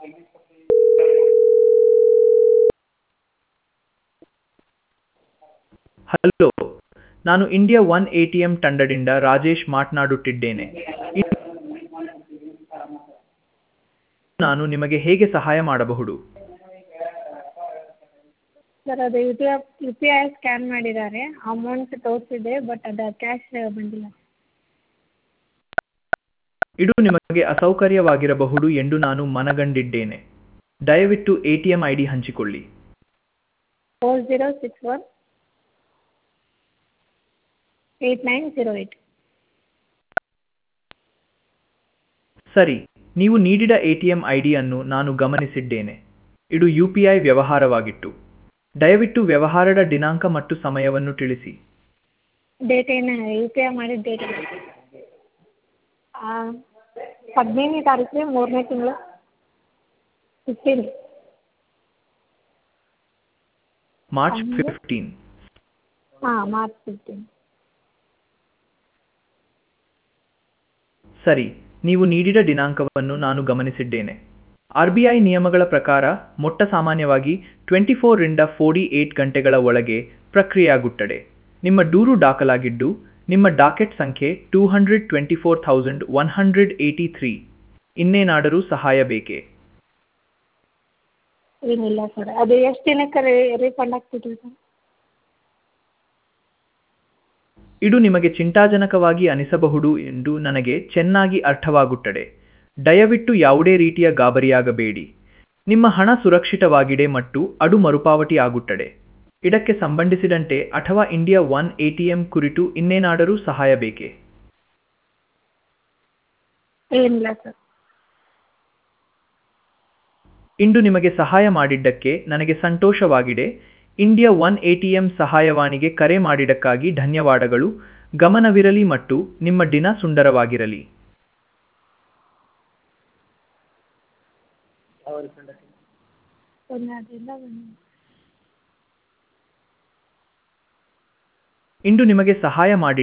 Hello ನಾನು India One A T M ತಂಡದಿಂದ ರಾಜೇಶ್ ಮಾತನಾಡುತ್ತಿದ್ದೇನೆ ಇಂದು ನಾನು ನಿಮಗೆ ಹೇಗೆ ಸಹಾಯ ಮಾಡಬಹುದು ಸರ್ ಅದು U P I U P I scan ಮಾಡಿದ್ದಾರೆ ಅಮೌಂಟ್ ತೋರಿಸಿದೆ ಬಟ್ ಅದು ಕ್ಯಾಶ್ ಬಂದಿಲ್ಲ ಇದು ನಿಮಗೆ ಅಸೌಕರ್ಯವಾಗಿರಬಹುದು ಎಂದು ನಾನು ಮನಗಂಡಿದ್ದೇನೆ ದಯವಿಟ್ಟು A T M I D ಹಂಚಿಕೊಳ್ಳಿ four zero six one eight nine zero eight ಸರಿ ನೀವು ನೀಡಿದ ಎ ಟಿ ಎಂ ಐ ಡಿಯನ್ನು ನಾನು ಗಮನಿಸಿದ್ದೇನೆ ಇದು ಯು ಪಿ ಐ ವ್ಯವಹಾರವಾಗಿತ್ತು ದಯವಿಟ್ಟು ವ್ಯವಹಾರದ ದಿನಾಂಕ ಮತ್ತು ಸಮಯವನ್ನು ತಿಳಿಸಿ ಡೇಟ್ ಏನು ಯು ಪಿ ಐ ಮಾಡಿದ ಡೇಟ್ ಹದಿನೈದನೇ ತಾರೀಕು ರೀ ಮೂರನೇ ತಿಂಗಳು ಫಿಫ್ಟೀನ್ ಮಾರ್ಚ್ ಹಂಗೆ? ಫಿಫ್ಟೀನ್ ಹಾಂ ಮಾರ್ಚ್ ಫಿಫ್ಟೀನ್ ಸರಿ ನೀವು ನೀಡಿದ ದಿನಾಂಕವನ್ನು ನಾನು ಗಮನಿಸಿದ್ದೇನೆ ಆರ್ ಬಿ ಐ ನಿಯಮಗಳ ಪ್ರಕಾರ ಮೊಟ್ಟ ಸಾಮಾನ್ಯವಾಗಿ ಟ್ವೆಂಟಿ ಫೋರಿಂದ ಫೋರ್ಟಿ ಏಟ್ ಗಂಟೆಗಳ ಒಳಗೆ ಪ್ರಕ್ರಿಯೆಯಾಗುತ್ತದೆ ನಿಮ್ಮ ದೂರು ದಾಖಲಾಗಿದ್ದು ನಿಮ್ಮ ಡಾಕೆಟ್ ಸಂಖ್ಯೆ two hundred twenty four thousand one hundred eighty three ಇನ್ನೇನಾದರೂ ಸಹಾಯ ಬೇಕೇ ಏನಿಲ್ಲ ಸರ್ ಅದು ಎಷ್ಟು ದಿನಕ್ಕೆ ರೀಫಂಡ್ ಆಗ್ತೈತೆ ರೀ ಸರ್ ಇದು ನಿಮಗೆ ಚಿಂತಾಜನಕವಾಗಿ ಅನಿಸಬಹುದು ಎಂದು ನನಗೆ ಚೆನ್ನಾಗಿ ಅರ್ಥವಾಗುತ್ತದೆ ದಯವಿಟ್ಟು ಯಾವುದೇ ರೀತಿಯ ಗಾಬರಿಯಾಗಬೇಡಿ ನಿಮ್ಮ ಹಣ ಸುರಕ್ಷಿತವಾಗಿದೆ ಮತ್ತು ಅದು ಮರುಪಾವತಿ ಆಗುತ್ತದೆ ಇದಕ್ಕೆ ಸಂಬಂಧಿಸಿದಂತೆ ಅಥವಾ India One A T M ಕುರಿತು ಇನ್ನೇನಾದರೂ ಸಹಾಯ ಬೇಕೇ ಏನಿಲ್ಲ ಸರ್ ಇಂದು ನಿಮಗೆ ಸಹಾಯ ಮಾಡಿದ್ದಕ್ಕೆ ನನಗೆ ಸಂತೋಷವಾಗಿದೆ India One A T M ಸಹಾಯವಾಣಿಗೆ ಕರೆ ಮಾಡಿದ್ದಕ್ಕಾಗಿ ಧನ್ಯವಾದಗಳು ಗಮನವಿರಲಿ ಮತ್ತು ನಿಮ್ಮ ದಿನ ಸುಂದರವಾಗಿರಲಿ ಸೊನ್ನೆದಿಂದ ಒಂದು ಇಂದು ನಿಮಗೆ ಸಹಾಯ ಮಾಡಿ